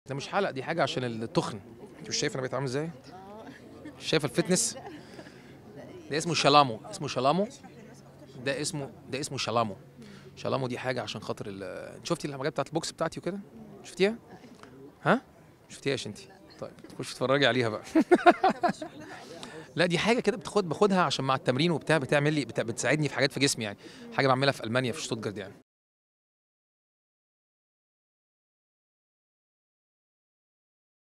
ده مش حلق دي حاجه عشان التخن انت مش شايف انا بقيت عامل ازاي مش شايف الفتنس ده اسمه شلامو اسمه شلامو ده اسمه ده اسمه شلامو شلامو دي حاجه عشان خاطر ال- شفتي الحاجات بتاعت البوكس بتاعتي وكده شفتيها ها شفتيهاش انت طيب تخش تتفرجي عليها بقى لا دي حاجه كده بتاخد باخدها عشان مع التمرين وبتاع بتعمل لي بتاع بتساعدني في حاجات في جسمي يعني حاجه بعملها في المانيا في شتوتجارت يعني